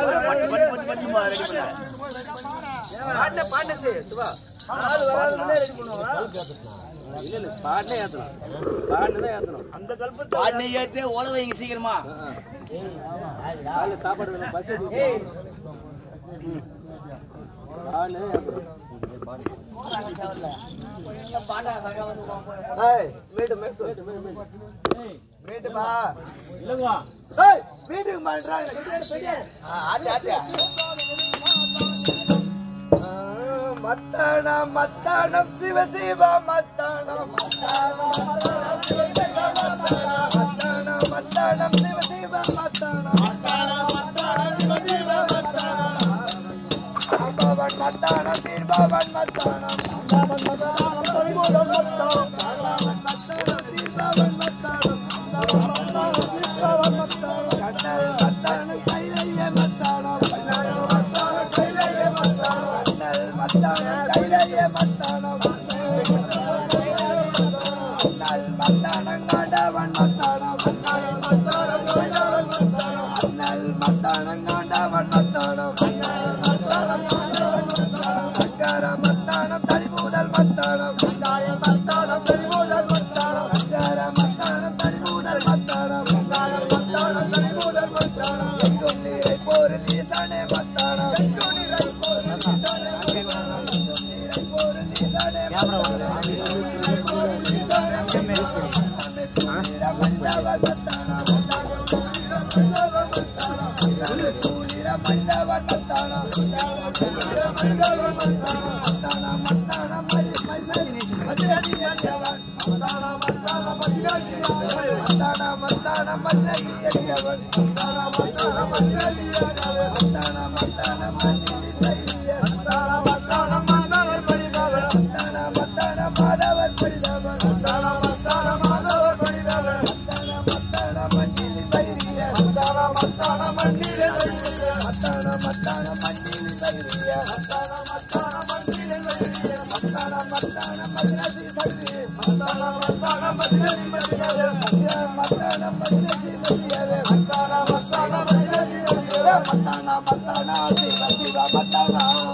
பாட்டு பாட்டு செய் சிவா ஆள் வராதுன்னே ரெடி பண்ணுவாங்க இல்ல இல்ல பாட்டே ஏத்தணும் பாட்டு தான் ஏத்தணும் அந்த கல்பத்தை பாட்டு ஏத்து ஓட வைங்க சீக்கிரமா காலைல சாப்பாடு வேணும் பசி எடுத்து பாட்டு ஏத்தணும் ஏய் வீடு மேட்டு வீடு வீடு வீடு வீட்டு பா இல்லங்க ஏய் வீட்டுக்கு மாட்றாங்க ஆட்டி ஆட்டி மத்தானம் மத்தானம் சிவ சிவ மத்தானம் மத்தானம் சிவ சிவ மத்தானம் மத்தானம் சிவ சிவ மத்தானம் மத்தானம் மத்தானம் சிவ சிவ மத்தானம் பவன் மத்தானம் தீர்பவன் மத்தானம் பவன் மத்தானம் பரிபூரண மத்தானம் பவன் மத்தானம் தீர்பவன் மத்தானம் பவன் மத்தானம் தீர்பவன் மத்தானம் கண்ணல் மத்தானம் கைலைய மத்தானம் கண்ணல் மத்தானம் கைலைய மத்தானம் கண்ணல் மத்தானம் கைலைய மத்தானம் கண்ணல் மத்தானம் காண்டவன் மத்தானம் கண்ணல் மத்தானம் காண்டவன் மத்தானம் கண்ணல் மத்தானம் காண்டவன் மத்தானம் கண்ணல் மத்தானம் காண்டவன் மத்தானம் சக்கர மத்தானம் தனிமூடல் மத்தானம் சங்காய மத்தானம் தனிமூடல் மத்தானம் சக்கர மத்தானம் தனிமூடல் மத்தானம் சங்காய மத்தானம் தனிமூடல் மத்தானம் எங்கும் நீரை போரில் ஈசானே மத்தானம் எங்கும் நீரை போரில் ஈசானே மத்தானம் எங்கும் நீரை போரில் ஈசானே மாதவர் பரிதவர் மத்தான மாதவர் பரிதவர் மத்தான மண்ணில் தைரிய மத்தான மத்தான மண்ணில் தைரிய மத்தான மத்தான மண்ணில் தைரிய மத்தான மத்தான மண்ணில் தைரிய மத்தான மத்தான மத்ரசி தைரிய மத்தான மத்தான மத்ரசி மத்ரசி மத்தான மத்ரசி மத்ரசி மத்தான மத்தான மத்ரசி மத்ரசி மத்தான மத்தான சிவ சிவ மத்தான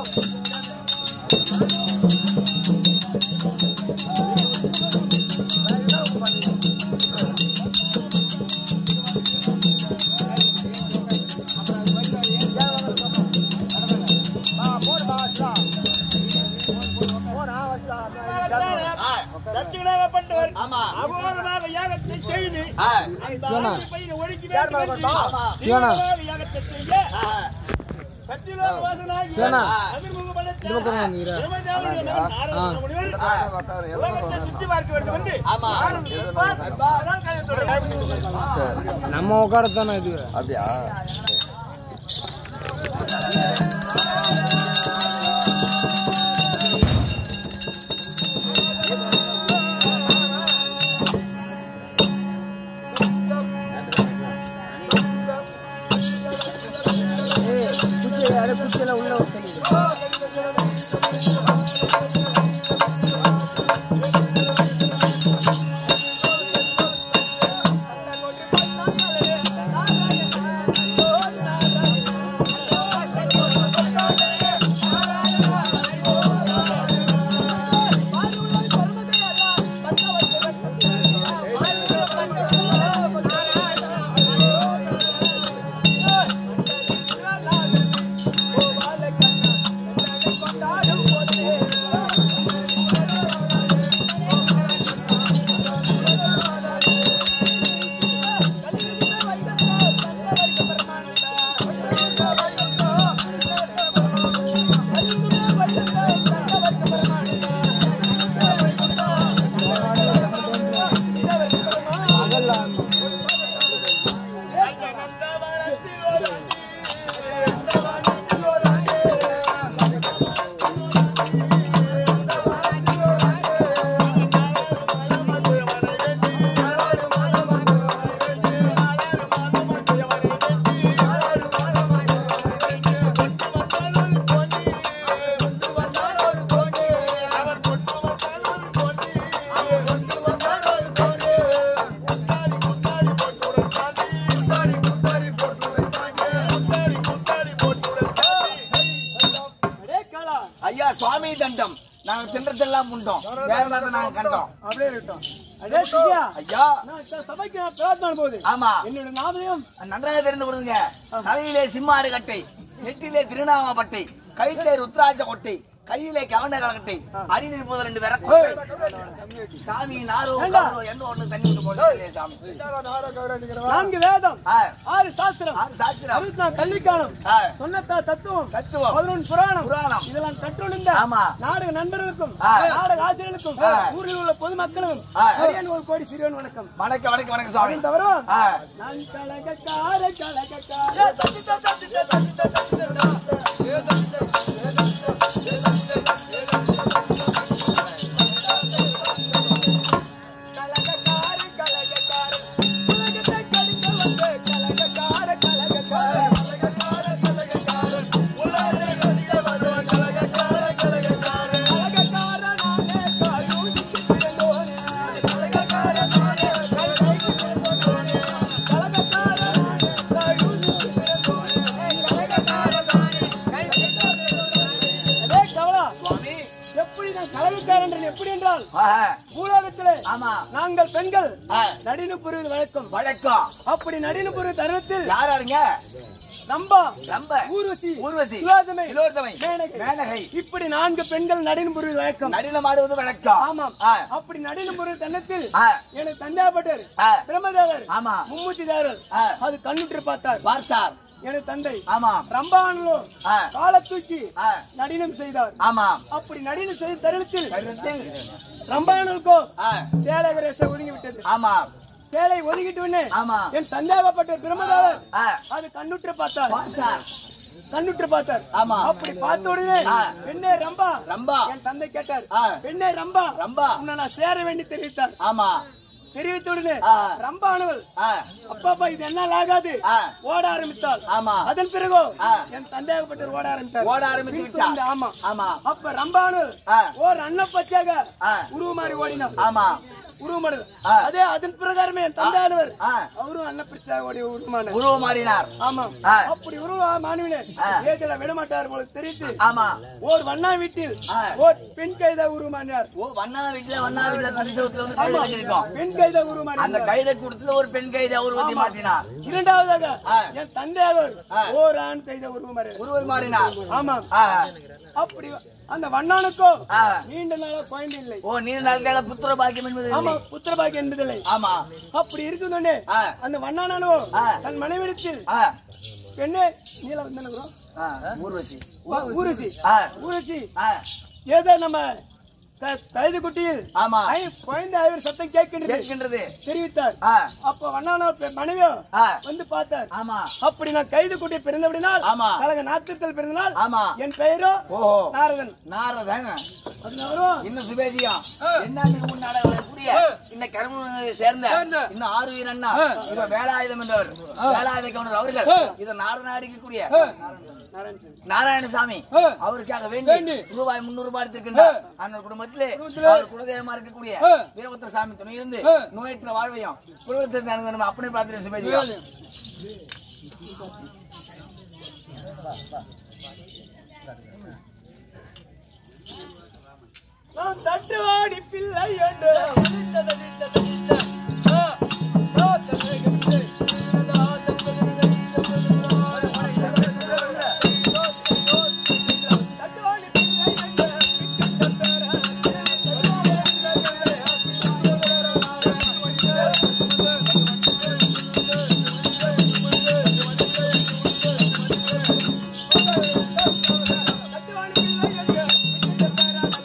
தட்சிணாகப்பட்டவர் ஆமா. அகோரமாக யாகத்தை செய்து ஆ. அந்த ஆண் பையனை ஒடுக்கி வேண்டும் என்று தீவிரமாக யாகத்தை செய்ய சத்தியலோக வாசனாகி அதிர்முகப்படுத்த பிரம்மதேவனுடைய மகன் நாரத முனிவர் உலகத்தை சுற்றி பார்க்க வேண்டும் என்று ஆமா. நானும் இருப்பார். அதனால் காயத்தோடு நம்ம உட்காரத்தானே இது அப்படியா குச்சியில உள்ள விட்டு கொண்டாட சுவாமி தண்டம் நாங்க தின்றதெல்லாம் உண்டோம் வேற என்னத்தை நாங்க கண்டோம் அப்படியே இருக்கட்டும் அதே சித்தியா ஐயா நான் இந்த சபைக்கு நான் பிரார்த்தனை போகுது ஆமா என்னோட நாமதையும் நன்றாக தெரிந்து கொடுங்க தலையிலே சிம்மாடு கட்டை நெற்றிலே திருநாம பட்டை கையிலே ருத்ராட்ச கொட்டை கையிலே கவன கட்டை அடியில் இருப்பது ரெண்டு விரக்கு சாமி நாரோ கவரோ எந்த ஒண்ணு தண்ணி விட்டு போட்டு சாமி நான்கு வேதம் ஆ, ஆறு சாஸ்திரம் ஆறு சாஸ்திரம் அறுபத்தி நாலு கல்விக்காலம் ஆ, தொண்ணூத்தா தத்துவம் தத்துவம் பதினொன்று புராணம் புராணம். இதெல்லாம் கற்றுணிந்த ஆமா. நாடக நண்பர்களுக்கும் ஆ. நாடக ஆசிரியர்களுக்கும் ஆ. ஊரில் உள்ள பொதுமக்களுக்கும் ஆ. அரியன் ஒரு கோடி சிறுவன் வணக்கம் வணக்கம் வணக்கம் வணக்கம் சுவாமி அப்படின்னு தவறும் ஆ. நான் கலகக்கார கலகக்கார கலகக்கார கலகக்கார உலகத்தை கடிக்க வந்த கலகக்கார கலகக்கார கலகக்கார கலகக்கார உலகத்தை கடிக்க வந்த கலகக்கார கலகக்கார கலகக்கார நானே காயூதிக்கு பிறந்தோனே கலகக்கார நானே காயூதிக்கு பிறந்தோனே கலகக்கார நானே காயூதிக்கு பிறந்தோனே கலகக்கார நானே காயூதிக்கு பிறந்தோனே அதே கவலா சுவாமி எப்படி நான் கலகக்காரன் என்று எப்படி என்றால் ஆ, பூலோகத்திலே ஆமா நாங்கள் பெண்கள் ஆ, நடினு புரிவது வழக்கம் வணக்கம் அப்படி நடினு புரிவு தருணத்தில் யார் யாருங்க நம்பா ரொம்ப ஊர்வசி ஊர்வசி சுலாதமை இலோத்தமை மேனகை மேனகை இப்படி நான்கு பெண்கள் நடினு புரிவது வழக்கம் நடினம் ஆடுவது வணக்கம் ஆமாம் ஆ, அப்படி நடினு புரிவு தருணத்தில் ஆ, எனக்கு தந்தையாப்பட்டர் ஆ, பிரம்மதேவர் ஆமா மும்மூர்த்தி தேவர் ஆ. அது கண்ணுற்று பார்த்தார் பார்த்தார் எனது தந்தை ஆமா ரம்பானோ ஆ, காலை தூக்கி ஆ, நடினம் செய்தார் ஆமா அப்படி நடினம் செய்த தருணத்தில் கருத்தில், ரம்பானுக்கோ ஆ, சேலகரேச ஒதுங்கி விட்டது ஆமா சேலை ஒதுங்கிட்டு உடனே ஆமா என் தந்தையாகப்பட்ட பிரம்மதேவர் ஆ, அது கண்ணுற்று பார்த்தார் பார்த்தார் கண்ணுற்று பார்த்தார் ஆமா அப்படி பார்த்த உடனே ஆ. பெண்ணே ரம்பா ரம்பா என் தந்தை கேட்டார் ஆ. பெண்ணே ரம்பா ரம்பா உன்னை நான் சேர வேண்டி தெரிவித்தார் ஆமா தெரிவித்த உடனே ஆ. ரம்பானவள் ஆ, அப்பாப்பா இது என்ன ஆகாது ஆ, ஓட ஆரம்பித்தாள் ஆமா அதன் பிறகு ஆ. என் தந்தையாகப்பட்டவர் ஓட ஆரம்பித்தார் ஓட ஆரம்பித்து பின் விட்டார் தொடர்ந்து, ஆமா ஆமா அப்ப ரம்பானு ஆ, ஓர் அன்னப்பச்சாக ஆ, உருவமாறி ஓடினார் ஆமா உருவமாடு ஆ. அதே அதன் பிரகாரமே என் தந்தையானவர் ஆ, அவரும் அன்னப்பச்சாக ஓடி உருவமானார் உருவம் மாறினார் ஆமாம் ஆ. அப்படி உருவ மாணவினே ஆ. ஏதில விடமாட்டார் போல தெரிவித்து ஆமா ஓர் வண்ணா வீட்டில் ஆ. ஓர் பெண் கைதா உருவமானார் ஓ வண்ணா வீட்டுல வண்ணா வீட்டுல பரிசவத்துல வந்து கைது கட்டிருக்கோம் பெண் கைதா அந்த உருவமானார் கைதை கொடுத்துல ஒரு பெண் கைதை உருவத்தை மாற்றினார் இரண்டாவதாக ஆ. என் தந்தையாவர் ஆ. ஓர் ஆண் கைதா உருவமானார் உருவம் மாறினார் ஆமாம் ஆ, அப்படி அந்த வண்ணானுக்கோ ஆ. நீண்ட நாளா குழந்தை இல்லை ஓ நீ நாட்கள புத்திர பாக்கியம் என்பது ஆமா இல்லை. புத்திரபாகி என்பதில்லை ஆமா அப்படி இருக்குதுன்னே ஆ. அந்த வண்ணானோ ஆ. தன் மனைவிடத்தில் ஆ, பெண்ணே நீல வந்து ஆ, ஊர்வசி ஊருசி ஆ, ஊருசி ஆ, ஏதோ நம்ம க- கைது குட்டியில் ஆமா ஐ, குழந்தை அவர் சத்தம் கேட்கின்றது கேட்கின்றது தெரிவித்தார் ஆ, அப்ப வண்ணானவர் பெ- மனைவியோ ஆ, வந்து பார்த்தார் ஆமா அப்படி நான் கைது குட்டி பிறந்தபடினால் ஆமா. கழக நாத்திரத்தில் பிறந்தனால் ஆமா என் பெயரோ ஓஹோ நாரதன் நாரதன் அதனாலும் இன்னும் சுபேதியம் என்னாட்டுக்கு முன்னாடி வரக்கூடிய இந்த கரும சேர்ந்த இன்னும் ஆறு உயிர் அண்ணா இவ வேலாயுதம் என்றவர் வேலாயுத கவுண்டர் அவர்கள் இது நாடு நாடிக்கக்கூடிய நாராயணன் சாமி. நாராயணசாமி அவருக்காக வேண்டி ரூபாய் முன்னூறு ரூபாய் எடுத்திருக்கின்றார் அந்த குடும்பத்திலே அவர் குலதெய்வமா இருக்கக்கூடிய வீரபத்திர சாமி துணை இருந்து நோயற்ற வாழ்வையும் குடும்பத்தை நம்ம அப்படி பார்த்துட்டு சுபேதியம் நான் தட்டுவாடி பிள்ளை என்று தட்டுவாடி பிள்ளை என்று தட்டுவாடி பிள்ளை என்று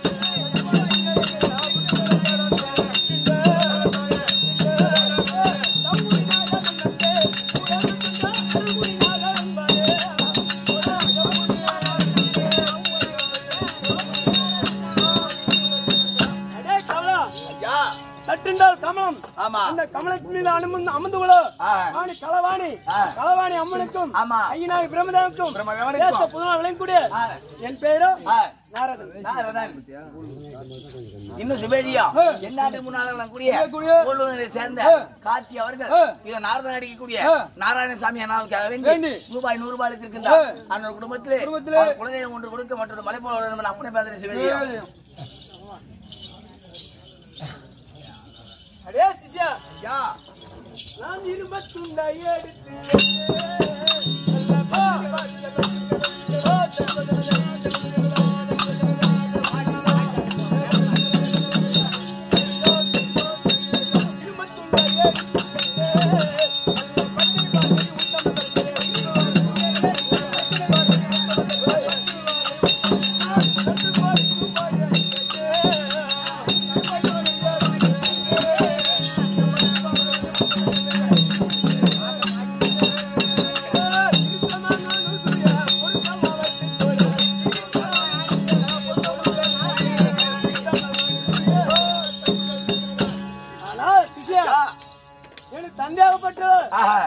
அடே கமலா, ஐயா தட்டுண்டால் கமலம் ஆமா அந்த கமலத்தின் மீது அனுமந்து அமர்ந்து கொள்ளோ ஆ. வாணி களவாணி ஆ. களவாணி அம்மனுக்கும் ஆமா. ஐயனாகி பிரம்மதேவனுக்கும் பிரம்மதேவனுக்கும். தேச புதுநாள் விளங்கக்கூடிய ஆ. என் பெயரோ ஆ, நாரதன் நாரதன். இன்னும் சுபேதியா எந்நாட்டு முன்னாள் கூடிய உள்ளூரை சேர்ந்த கார்த்தி அவர்கள் இதை நாரதன் அடிக்கக்கூடிய நாராயணசாமி அண்ணாவுக்காக வேண்டி வேண்டி. ரூபாய் நூறு ரூபாய் இருக்கின்றார் அந்த குடும்பத்திலே குடும்பத்திலே அவர் குலதெய்வம் ஒன்று கொடுக்க மற்றொரு மலைப்போல அப்படி பேசுற சுபேதியா அடே சிஜா யா நான் இரும்ப துண்டை எடுத்து ஆனா சிசியா எனக்கு தந்தையாகப்பட்டு ஆஹா.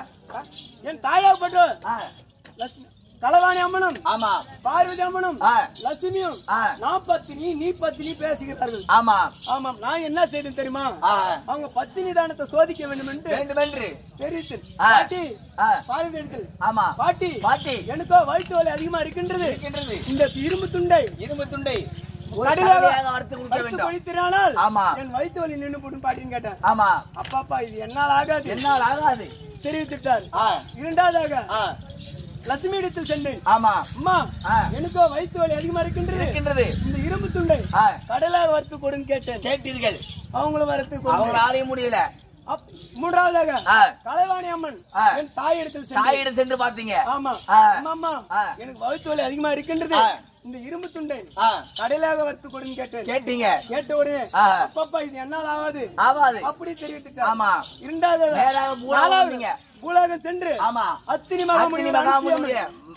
என் தாயாகப்பட்டு ஆ. லட்சுமி- கலவாணி அம்மனும் ஆமா பார்வதி அம்மனும் ஆ. லட்சுமியும் ஆ. நான் பத்தினி நீ பத்தினி பேசுகிறார்கள் ஆமா ஆமாம் நான் என்ன செய்தேன் தெரியுமா ஆ. அவங்க பத்தினி தானத்தை சோதிக்க வேண்டும் என்று வேண்டுமென்று தெரிவித்து ஆ. பாட்டி ஆ. பார்வதி இடத்தில் ஆமா பாட்டி பாட்டி எனக்கோ வயிற்று வலி அதிகமா இருக்கின்றது இருக்கின்றது இந்த இரும்பு துண்டை இரும்பு துண்டை ஒரு கடுகாக கடுகாக வறுத்து கொடுக்க வயிற்று வேண்டும் குடித்திரானால் ஆமா. என் வயிற்று வலி நின்று போட்டு பாட்டின்னு கேட்டேன் ஆமா அப்பாப்பா இது என்னால் ஆகாது என்னால் ஆகாது தெரிவித்துட்டார் ஆ. இரண்டாவதாக ஆ. லட்சுமி இடத்தில் சென்றேன் ஆமா அம்மா ஆ. எனக்கோ வயிற்று வலி அதிகமா இருக்கின்றது இருக்கின்றது இந்த இரும்பு துண்டை ஆ. கடலாக வறுத்து கொடுன்னு கேட்டேன் கேட்டீர்கள் அவங்களும் வறுத்து அவங்கள கொடுத்து ஆலய முடியல மூன்றாவதாக ஆ. கலைவாணி அம்மன் ஆ. என் தாய் இடத்தில் சென்றேன் தாயிடம் சென்று பார்த்தீங்க ஆமா ஆ. அம்மா, அம்மா ஆ. எனக்கு வயிற்று வலி அதிகமா இருக்கின்றது ஆ. இந்த இரும்பு துண்டை ஆ. கடலாக வறுத்து கொடுன்னு கேட்டேன் கேட்டீங்க கேட்ட உடனே ஆ. அப்பப்பா இது என்னால் ஆகாது ஆகாது அப்படி தெரிவித்துட்டார் ஆமா இரண்டாவது நேராக பூலோகம் நாலாவது வந்தீங்க. பூலோகம் சென்று ஆமா அத்தினி அத்தினி மகாமுனி மகாமுனியுடைய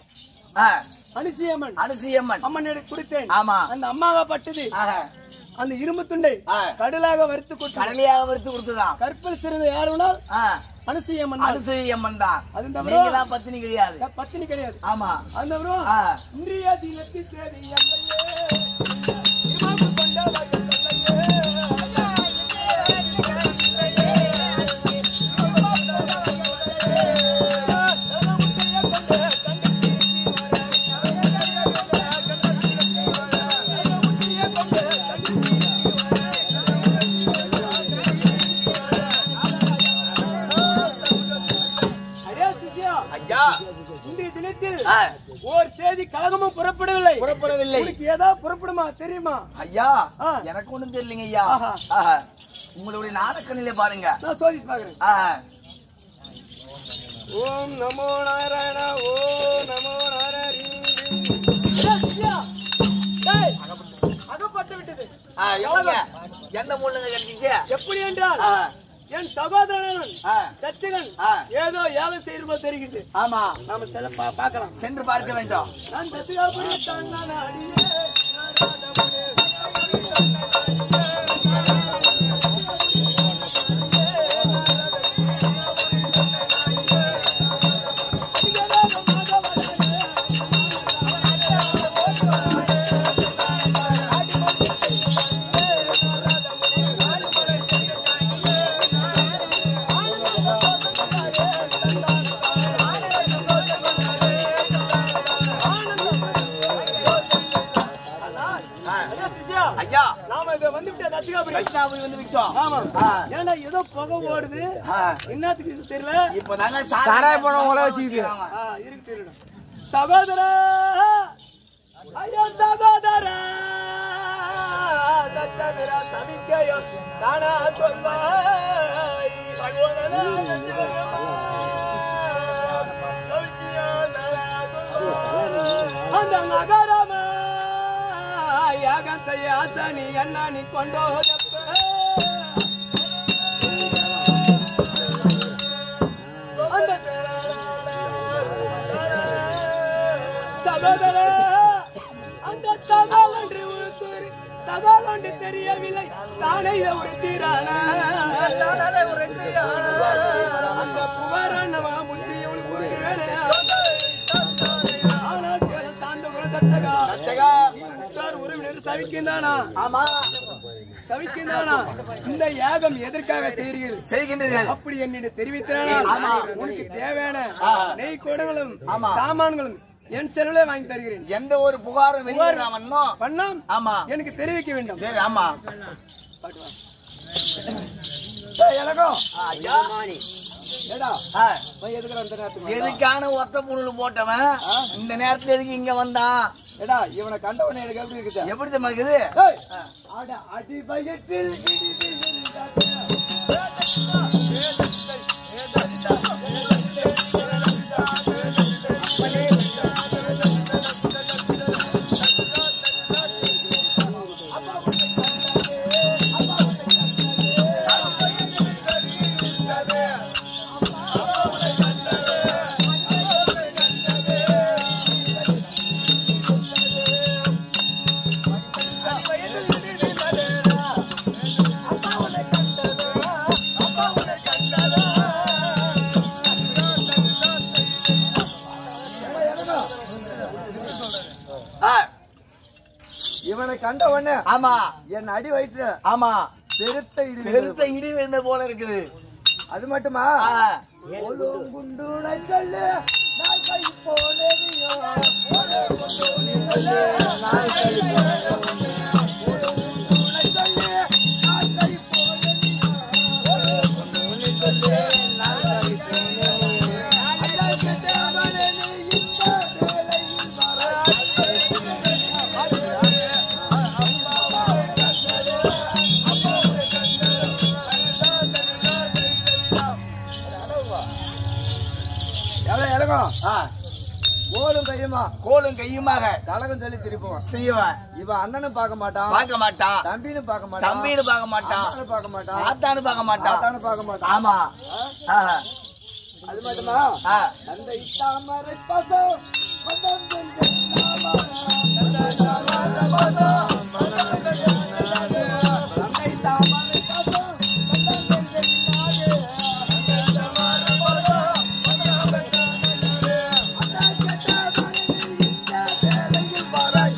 ஆ, அனுசியம்மன் அனுசூயம்மன் அம்மன் எனக்கு கொடுத்தேன் ஆமா அந்த அம்மாவா பட்டது ஆஹா. அந்த இரும்பு துண்டை ஆ. கடலாக வறுத்து கொடுத்து கடலையாக வறுத்து கொடுத்துதான் கற்பில் சிறந்த யாருனால் ஆ, அனுசூயம்மன் தான். அனுசூயம்மன் தான் அது தவிர நீங்களாம் பத்தினி கிடையாது பத்தினி கிடையாது ஆமா அந்த வரும் ஆ. இன்றைய தினத்தி தேதி எல்லையே இமாக்கு கொண்டவள் அடே சிஷ்யா, ஐயா இன்றைய தினத்தில் ஆ, ஓர் செய்தி கழகமும் புறப்படவில்லை புறப்படவில்லை உனக்கு ஏதாவது புறப்படுமா தெரியுமா ஐயா ஆ. எனக்கு ஒண்ணும் தெரியலங்க ஐயா ஆஹா. ஆஹா. உங்களுடைய நாடக்கண்ணிலே பாருங்க நான் சோதிச்சு பாக்குறேன் ஆஹா. ஓம் நமோ நாராயண ஓம் நமோ நாராயண அகப்பட்டு விட்டது ஆ, எப்படிங்க? எந்த மூலங்க கிடைச்சிச்சு எப்படி என்றால் ஆ, என் சகோதரன் ஆ, தச்சகன் ஆ. ஏதோ ஏலம் செய்யும்போது தெரிகிறது ஆமா நாம செல்ல பா- பார்க்கலாம் சென்று பார்க்க வேண்டும் நான் தத்துகாபுரி தன்னான அடியே நாராயணமுனே. ஆ. அதான் சிஷ்யா, ஐயா நாம இதை வந்துவிட்ட தத்துகாபுரி வைஷ்ணாபுரி வந்து விட்டோம் ஆமா ஆ. ஏன்னா ஏதோ புகை ஓடுது ஆ. என்னத்துக்கு இது தெரியல இப்பதாங்க சாராய பழம் உங்களை வச்சுக்குது. ஆ, இருக்கு இருக்கட்டும். சகோதரா ஐயா சகோதரா தச்சவிரா சமிக்கையோ தானா சொல்வாய் சகோதரா தச்சவிரமா, சௌக்கியா தானா சொல்வாய். அந்த நகரமா யாகம் செய்ய ஆசனி அண்ணா நீ கொண்டோ சகோதர அந்த தகவல் ஒன்று உருத்தூர் தகவல் ஒன்று தெரியவில்லை தானே இதை உறுத்தீரான அந்த புகாரானவா முந்தி இவனுக்கு ஒரு வேலையா ஆனால் சார்ந்த குல தச்சக ரட்சகா உற்றார் உறவினர் சவிக்கின்றானா ஆமா சவிக்கின்றானா இந்த யாகம் எதற்காக செய்கிறீர்கள் செய்கின்றீர்கள் அப்படி என்னிடம் தெரிவித்தானா ஆமா. உனக்கு தேவையான ஆ. நெய் குடங்களும் ஆமா. சாமான்களும் என் செலவிலே வாங்கி தருகிறேன் எந்த ஒரு புகாரும் வெளியிடாமன்னோ பண்ணாம் ஆமா எனக்கு தெரிவிக்க வேண்டும் சரி ஆமா எனக்கும் ஐயா ஏடா ஆ, எதுக்குற அந்த நேரத்துக்கு வந்தா? எதுக்கான ஒத்த புனல் போட்டவன் இந்த நேரத்துல எதுக்கு இங்க வந்தான் ஏடா இவனை கண்டவனே எனக்கு எப்படி இருக்குது எப்படி தெரியுமா இருக்குது ஏய், அட அடி பயத்தில் இடிது விழுந்தாதே. ஆ, இவனை கண்ட உடனே ஆமா என் அடி வயிற்று ஆமா பெருத்த இடி பெருத்த இடி விழுந்த போல இருக்குது அது மட்டுமா ஆ, ஒழுங்குண்டுனை சொல்லு நான் கை போனதையோ ஒழுங்குண்டுனை சொல்லு நான் கை போனதையோ ஒழுங்குண்டுனை சொல்லு நான் கை போனதையோ ஒழுங்குண்டுனை சொல்லு நான் கை போனதையோ அதற்கு தேவனே நீ இந்த வேளையில் வர இறங்கும் ஆ, ஓடும் கையுமா கோலும் கையுமாக கலகம் சொல்லி திருப்புவான் செய்வான் இவன் அண்ணனும் பார்க்க மாட்டான் பார்க்க மாட்டான் தம்பின்னு பார்க்க மாட்டான் தம்பின்னு பார்க்க மாட்டான் அண்ணனும் பார்க்க மாட்டான் ஆத்தான்னு பார்க்க மாட்டான் ஆத்தான்னு பார்க்க மாட்டான் ஆமா ஆ, அது மட்டுமா ஆ, அந்த தாமரை பசம் பதம் கொஞ்சம் தாமரை. அந்த தாமரை பசம் பதம் கொஞ்சம் தாமரை. அந்த தாமரை பசம் பதம் கொஞ்சம் தாமரை. அந்த தாமரை பசம் பதம் கொஞ்சம் தாமரை. அந்த தாமரை இந்த வேளையில் வராய்.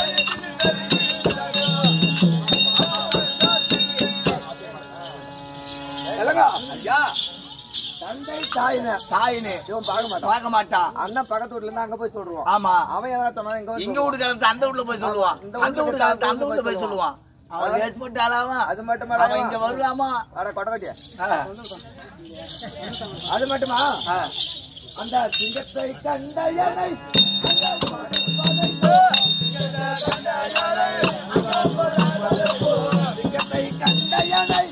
இலங்கா, ஐயா தந்தை தாயின தாயின்னு இவன் பார்க்க மாட்டான் பார்க்க மாட்டான் அண்ணன் பக்கத்து வீட்டுல இருந்து அங்க போய் சொல்றான் ஆமா அவன் ஏதாவது சொன்னா இங்க வந்து இங்க வீட்டு காலத்து அந்த வீட்டுல போய் சொல்லுவான் இந்த அந்த வீட்டு காலத்து அந்த வீட்டுல போய் சொல்லுவான் அவன் ஏற்பட்டு ஆளாவா அது மட்டும் அவன் இங்க வருவாமா வர கொட்டவட்டியா ஆ, அது மட்டுமா ஆ. அந்த சிங்கத்தை கண்ட யானை அந்த மடுப்பதை சிங்கத்தை கண்ட யானை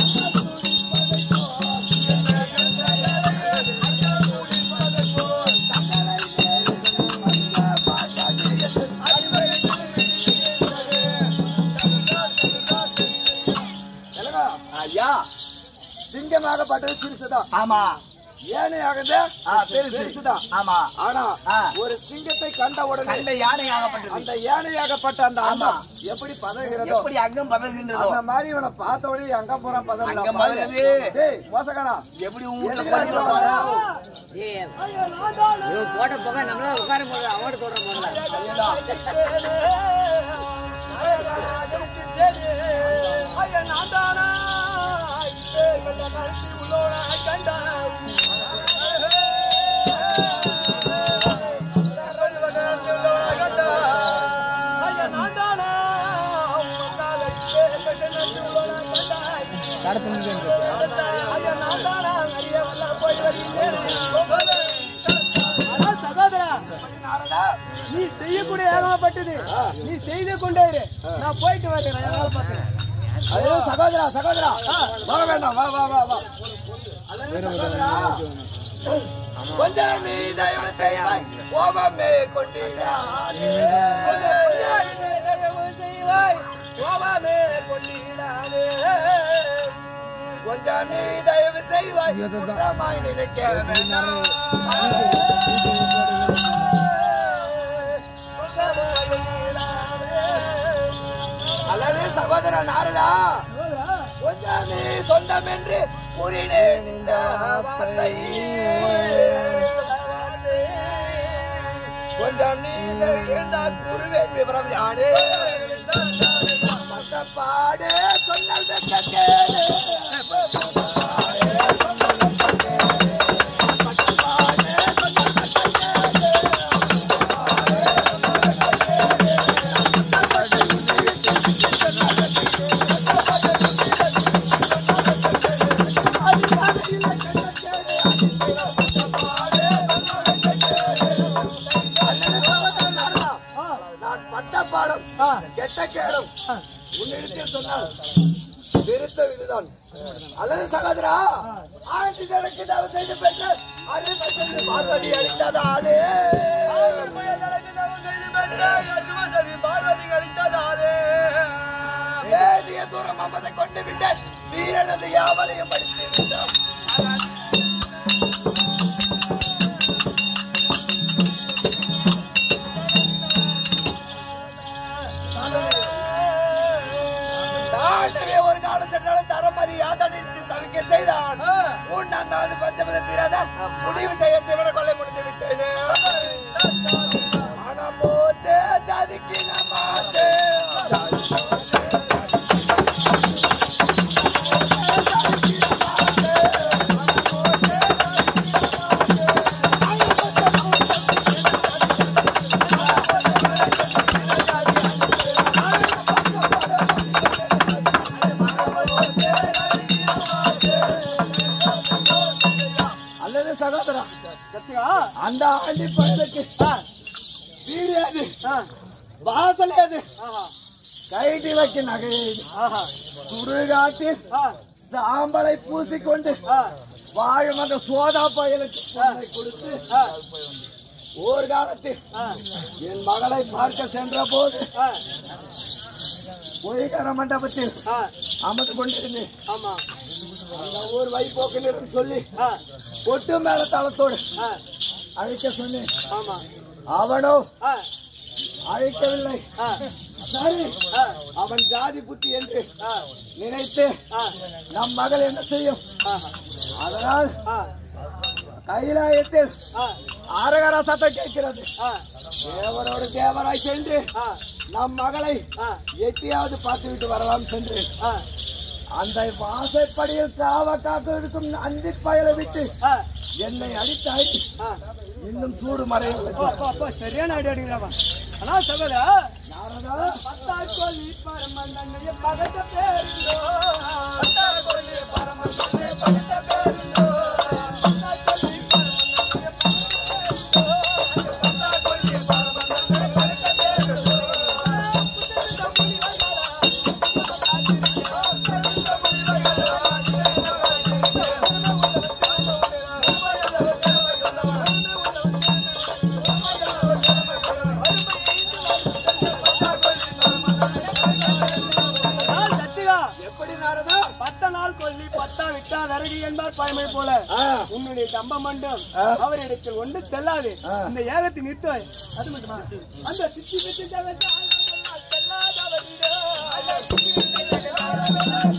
ஐயா சிங்கமாகப்பட்டது சிறுசுதான் ஆமா ஏனையாகது ஆ, பெருசு பெருசுதான் ஆமா ஆனா ஆ. ஒரு சிங்கத்தை கண்ட உடனே கண்ட யானை ஆகப்பட்டது அந்த யானையாகப்பட்ட அந்த ஆமா. அண்ணா எப்படி பதகிறதோ எப்படி அங்கம் பதறுகின்றதோ அந்த மாதிரி இவனை பார்த்த உடனே அங்க போறான் பதறல அங்க பதறுது. டேய் மோசக்காரா எப்படி உன் வீட்டுல எதுக்குடா பண்ணி இவ்வளவு வைப்பாரா? போட்ட போக நம்மளால உட்கார முடியல அவன் சொல்ற முதல்ல சகோதரா நீ செய்யக்கூடிய ஏகப்பட்டது நீ செய்து கொண்டே இரு நான் போயிட்டு வரேன் ஐயோ சகோதரா சகோதரா வர வேண்டாம் வா வா வா வா கொஞ்சம் நீ தயவு செய்வாய் கோபமே கொண்டிடாதே கொஞ்சம் நீ தயவு செய்வாய் கோபமே கொண்டிடாதே கொஞ்சம் நீ தயவு செய்வாய் குற்றமாய் நினைக்க வேண்டாம் அல்லது சகோதர நாரதா கொஞ்சம் நீ சொந்தம் என்று கூறினேன் இந்த வார்த்தை. கொஞ்சம் நீ செய்கின்ற குருவேன் விவரம் யானே பாடு சொன்னல் வெக்க கேளு நான் பட்ட பாடம் கெட்ட கேடும் உன்னிடத்தில் சொன்னால் திருத்த இதுதான் அல்லது சகோதரா ஆண்டி எனக்கு தவறு செய்து பெற்ற அருமை செய்து பார்வதி அளித்தது ஆளே வேதிய தூரம் அம்மதை கொண்டு விட்டு வீரனது யாவலையும் படித்து விட்டான் தாண்டவே ஒரு காலம் சென்றாலும் தரமறி யாதடித்து தவிக்க செய்தான் உன் அந்தாவது பஞ்சமத தீராத முடிவு செய்ய சிவனை கொள்ளை முடிந்து விட்டேனே மனம் போச்சு ஜாதிக்கு நமாச்சு அல்லது சகோதரா அந்த ஆண்டி பையனுக்கு வீடு அது வாசல் அது கைட்டி வைக்க நகை சுடுகாட்டி சாம்பலை பூசிக்கொண்டு வாழும் அந்த சோதா பயலுக்கு பொண்ணை கொடுத்து ஒரு காலத்து என் மகளை பார்க்க சென்ற போது பொய்கர மண்டபத்தில் அமர்ந்து கொண்டிருந்தேன் அந்த ஊர் வைப்போக்கினிடம் சொல்லி ஒட்டு மேல தளத்தோடு அழைக்க சொன்னேன் அவனோ அழைக்கவில்லை சரி அவன் ஜாதி புத்தி என்று நினைத்து நம் மகள் என்ன செய்யும் அதனால் கைலாயத்தில் அரகர சத்தம் கேட்கிறது தேவரோடு தேவராய் சென்று நம் மகளை எட்டியாவது பார்த்துவிட்டு வரலாம் சென்று அந்த வாசற்படியில் காவ காக்க இருக்கும் அந்தி பயலை விட்டு என்னை அடித்தாய் இன்னும் சூடு மறையவில்லை சரியான ஐடியா அடிக்கிறாப்பா ஆனா சகோதரா நாரதா பத்தா சொல்லி பரமந்தன்னைய பகத்த பேருந்தோ பத்தா சொல்லி பரமந்தன்னைய பகத்த பேருந்தோ பத்தா சொல்லி பரமந்தன்னைய பகத்த பேருந்தோ பத்தா சொல்லி பரமந்தன்னைய பகத்த பேருந்தோ எப்படி நாரதா பத்த நாள் கொல்லி பத்தா விட்டா விறகு என்பார் பயமை போல உன்னுடைய தம்ப மண்டம் அவரிடத்தில் ஒன்று செல்லாது இந்த ஏகத்தை நிறுத்த அது மட்டுமா அந்த சித்தி சித்தி ஜெகத்தை செல்லாதவரிடோ. அந்த சித்தி சித்தி ஜெகத்தை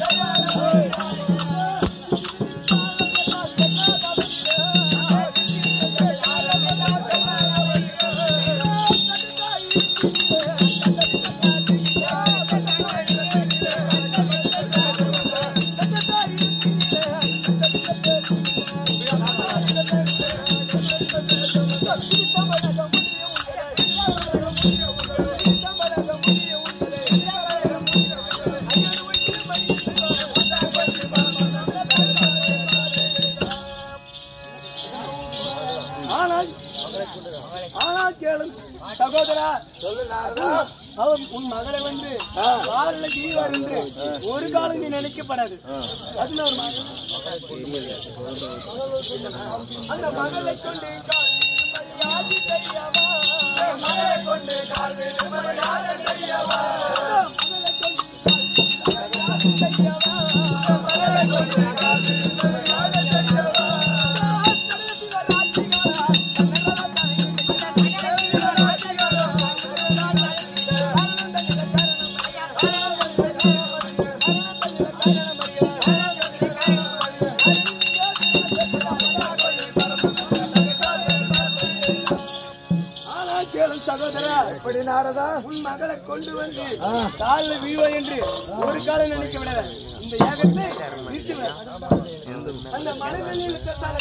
ஆனால் ஆனால் கேளும் சகோதரா சொல்லு நாரதா அவன் உன் மகளை வந்து வாரில ஜீவார் என்று ஒரு காலம் நீ நினைக்கப்படாது அதுல ஒரு மகள் அந்த மகளை கொண்டு கால் நிம்மதியாது செய்யவா. மகளை கொண்டு கால் நிம்மதியாது செய்யவா. மகளை கொண்டு கால் நிம்மதியாது செய்யவா. மகளை கொண்டு கால் நிம்மதியாது செய்யவா. ஆனா உன் மகளை கொண்டு வந்து காலில் வீழ்வா என்று ஒரு காலம் நினைக்க விட இந்த யாகத்தை நிறுத்துவேன் அந்த மலைகளில் இருக்கத்தால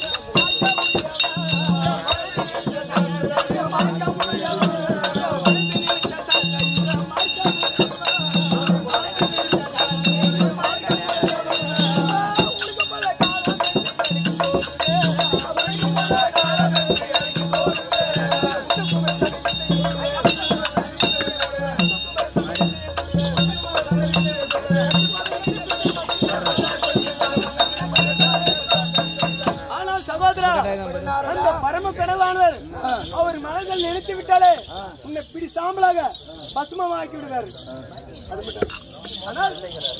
ஆனால் சகோதரா அந்த பரம கடவுளானவர் அவர் மனதில் நினைத்து விட்டாலே உன்னை பிடி சாம்பலாக பசுமமாக்கி விடுவார் அது மட்டும். ஆனால்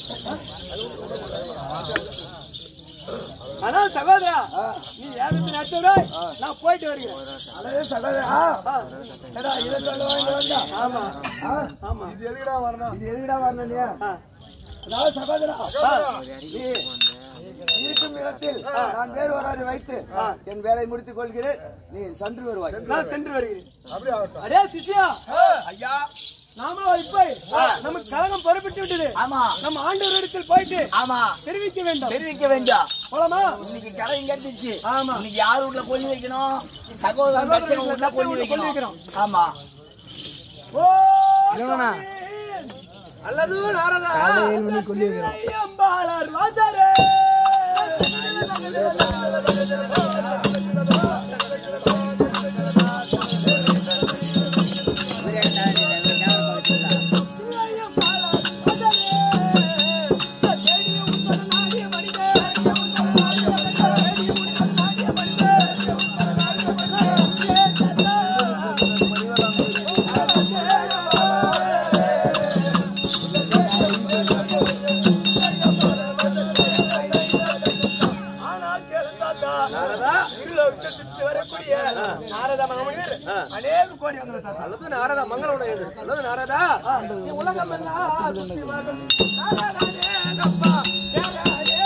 ஆனால் சகோதரா நீ ஏகத்து நட்டவராய் நான் போயிட்டு வருகிறேன் அழகே சகோதரா ஏடா இதை சொல்ல வாங்கிட்டு வந்தா ஆமா ஆ? ஆமா இது எதுக்குடா வரணும் நீ ஆ. அதாவது சகோதரா நீ இருக்கும் இடத்தில் நான் வேறு ஒரு வைத்து என் வேலை முடித்துக் கொள்கிறேன் நீ சென்று வருவாய் நான் சென்று வருகிறேன் அதே சிஷ்யா ஐயா நாம இப்ப நமக்கு கழகம் பொறுப்பிட்டு விட்டது ஆமா நம்ம ஆண்டவர் இடத்தில் போயிட்டு ஆமா தெரிவிக்க வேண்டும் தெரிவிக்க வேண்டாம் போலாமா இன்னைக்கு கடை இங்க இருந்துச்சு ஆமா. இன்னைக்கு யார் வீட்ல கொல்லி வைக்கணும் சகோதரன் தச்சன் வீட்ல கொல்லி கொல்லி வைக்கணும் வைக்கணும். ஆமா ஓ இல்லைங்கண்ணா. அல்லது நாரதா காலைல ஏழு மணிக்கு கொல்லி வைக்கிறோம். ஐயம்பாளர் வாசரே ஆனால் கேளுந்தாத்தா, இருளை விட்டு சுத்தி வரக்கூடிய நாரத மகமுனிவர் அநேக கோடி வந்து அல்லது நாரத மங்களோட அல்லது நாரதா நீ உலகம் எல்லாம் சுத்தி வரும். நாரதனே நப்பா, நாரதனே.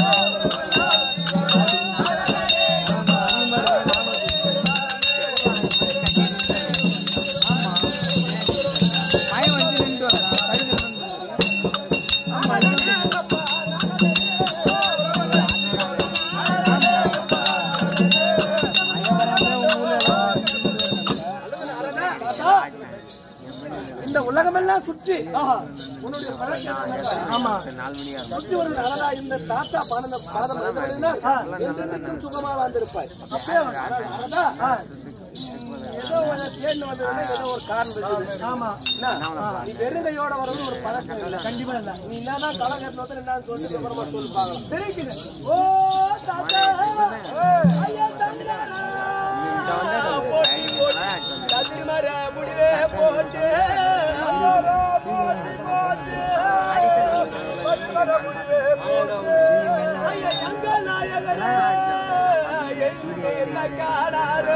இந்த உலகமெல்லாம் சுற்றி உன்னுடைய பழக்கம் ஆமா சுற்றி ஒரு அழகா இந்த தாத்தா பாடந்த பாதம் என்றென்றைக்கும் சுகமா வாழ்ந்திருப்பாய் அப்படியே அழகா ஏதோ ஒரு தேர்ந்து வந்ததுன்னா ஏதோ ஒரு காரணம் இருக்குது. ஆமா என்ன? நீ வெறுங்கையோட வரது ஒரு பழக்கம் இல்ல கண்டிப்பா இல்ல நீ என்னதான் கலகத்துல வந்து என்னன்னு சொல்லிட்டு அப்புறமா சொல்லி பார்க்கலாம் தெரிவிக்குது ஓ தாத்தா ஐயா தந்தானா போட்டி போட்டி கதிர்மர முடிவே போட்டு போட்டி போட்டு கதிர்மர முடிவே போட்டு ஐயா எங்கள் நாயகரே எழுதுகை என்ன காணாரோ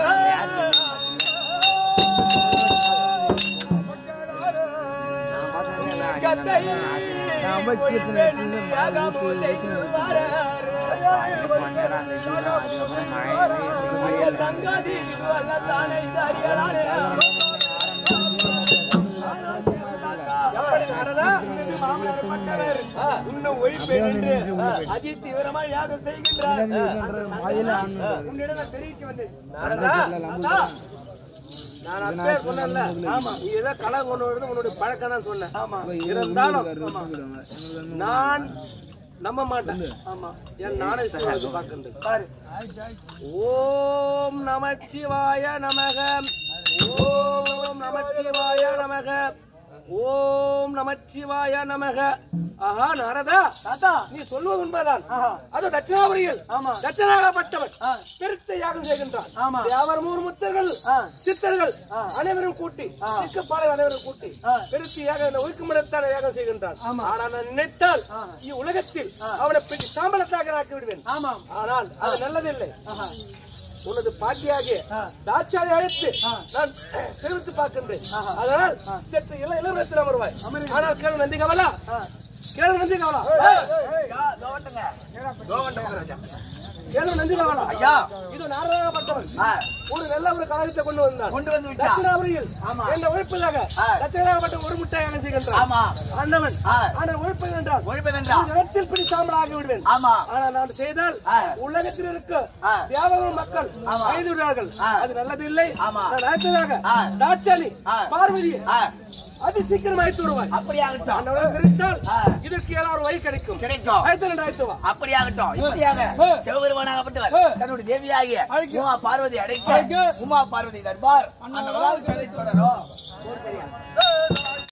கத்தை யாகமோ செய்து வாரார் சங்கதி வல்லத்தானே இது அறியலானே எப்படி நாரதா? இது மாமனார் பட்டவர். உன்னை ஒழிப்பேன் என்று அதி தீவிரமாக யாகம் செய்கின்றார் உன்னிடம் நான் தெரிவிக்க வந்தேன் நாரதா, நாரதா, நான் அப்பவே சொன்னேன்ல ஆமா நீ ஏதோ கலை கொண்டு வருது உன்னுடைய பழக்கம் தான் சொன்னேன் ஆமா இருந்தாலும் நான் நம்ப மாட்டேன் ஆமா என் நானே சொல்றது பார்க்கின்றேன் பாரு ஓம் நமச்சிவாய நமக ஓம் நமச்சிவாய நமக ஓம் நமச்சிவாய நமக ஆஹா நாரதா தாத்தா நீ சொல்வது உண்மைதான் அது தட்சிணாபுரியில் தட்சணாகப்பட்டவர் பெருத்த யாகம் செய்கின்றார் தேவர் மூணு முத்தர்கள் சித்தர்கள் அனைவரும் கூட்டி சிக்கப்பாளர் அனைவரும் கூட்டி பெருத்த யாக ஒழுக்கமிடத்தான யாகம் செய்கின்றார் ஆனால் நான் நினைத்தால் இவ்வுலகத்தில் அவனை பெற்று சாம்பலத்தாக ஆக்கி விடுவேன் ஆனால் அது நல்லதில்லை உனது பாட்டியாகிய தாட்சாரை அழைத்து நான் தெரிவித்து பார்க்கின்றேன் அதனால் சற்று இள இளவரத்தில் அமர்வாய் ஆனால் கேள்வி நந்தி கவலா கேள்வி நந்தி கவலா ஏதோ நந்தில வேணாம் ஐயா இது நாராயணப்பட்டவன் ஆ, ஒரு நல்ல ஒரு கழகத்தை கொண்டு வந்தான் கொண்டு வந்து விட்டா தட்சிணாபுரியில் ஆமா. என்ற உழைப்பில்லாக ஆ. லட்சணாகப்பட்ட ஒரு முட்டை என்ன செய்கின்றான் ஆமா அண்ணவன் ஆ. ஆனால் உழைப்பு என்றால் ஒழிப்பதென்றா இடத்தில் பிடி சாம்பல் ஆகி விடுவேன் ஆமா ஆனால் நான் செய்தால் ஆ. உலகத்தில் இருக்க ஆ. வியாபார மக்கள் ஆமா. செய்து விடுவார்கள் ஆ. அது நல்லது இல்லை ஆமா. நான் அடுத்ததாக ஆ. தாட்சாலி ஆ. பார்வதி ஆ, அது சீக்கிரம் அழைத்து வருவாய் அப்படியாகட்டும் அண்ணவன் விரித்தால் ஆ. இதற்கு ஏதாவது ஒரு வழி கிடைக்கும் கிடைக்கும் அழைத்து ரெண்டு அழைத்து வா அப்படியாகட்டும் இப்படியாக சிவபெருமானாகப்பட்டவர் தன்னுடைய தேவியாகிய உமா பார்வதி அடைக்க உமா பார்வதி தர்பார் அந்த வரலாறு கதை தொடரும்